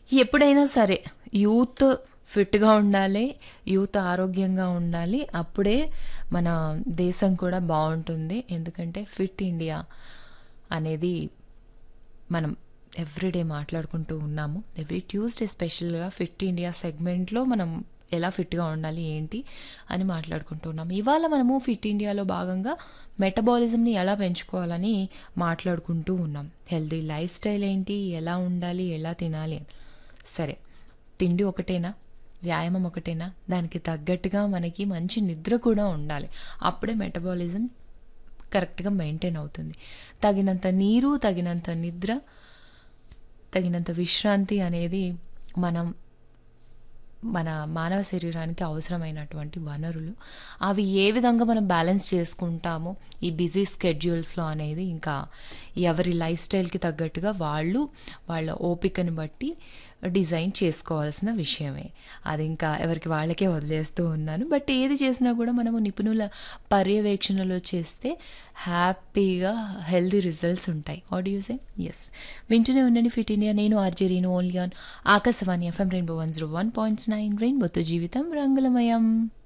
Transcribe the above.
ఎప్పుడైనా సరే యూత్ ఫిట్‌గా ఉండాలి. యూత్ ఆరోగ్యంగా ఉండాలి. అప్పుడే మన దేశం కూడా బావుంటుంది. ఎందుకంటే ఫిట్ ఇండియా అనేది మనం ఎవ్రీడే మాట్లాడుకుంటూ ఉన్నాము. ఎవ్రీ ట్యూస్‌డే స్పెషల్‌గా ఫిట్ ఇండియా సెగ్మెంట్‌లో మనం ఎలా ఫిట్‌గా ఉండాలి, ఏంటి అని మాట్లాడుకుంటూ ఉన్నాం. ఇవాళ మనము ఫిట్ ఇండియాలో భాగంగా మెటబాలిజంని ఎలా పెంచుకోవాలని మాట్లాడుకుంటూ ఉన్నాం. హెల్తీ లైఫ్ స్టైల్ ఏంటి, ఎలా ఉండాలి, ఎలా తినాలి అని. సరే తిండి ఒకటేనా? వ్యాయామం ఒకటేనా? దానికి తగ్గట్టుగా మనకి మంచి నిద్ర కూడా ఉండాలి. అప్పుడే మెటబాలిజం కరెక్ట్‌గా మెయింటైన్ అవుతుంది. తగినంత నీరు, తగినంత నిద్ర, తగినంత విశ్రాంతి అనేది మనం మన మానవ శరీరానికి అవసరమైనటువంటి వనరులు. అవి ఏ విధంగా మనం బ్యాలెన్స్ చేసుకుంటామో ఈ బిజీ స్కెడ్యూల్స్‌లో అనేది ఇంకా ఎవరి లైఫ్ స్టైల్‌కి తగ్గట్టుగా వాళ్ళు వాళ్ళ ఓపికని బట్టి డిజైన్ చేసుకోవాల్సిన విషయమే. అది ఇంకా ఎవరికి వాళ్ళకే వదిలేస్తూ ఉన్నాను. బట్ ఏది చేసినా కూడా మనము నిపుణుల పర్యవేక్షణలో చేస్తే హ్యాపీగా హెల్తీ రిజల్ట్స్ ఉంటాయి. What do you say? Yes. వింటూనే ఉండండి ఫిట్ ఇండియా. నేను RJ Reenu only on Akashvani FM rainbow 101.9 రెయిన్బోతో జీవితం రంగులమయం.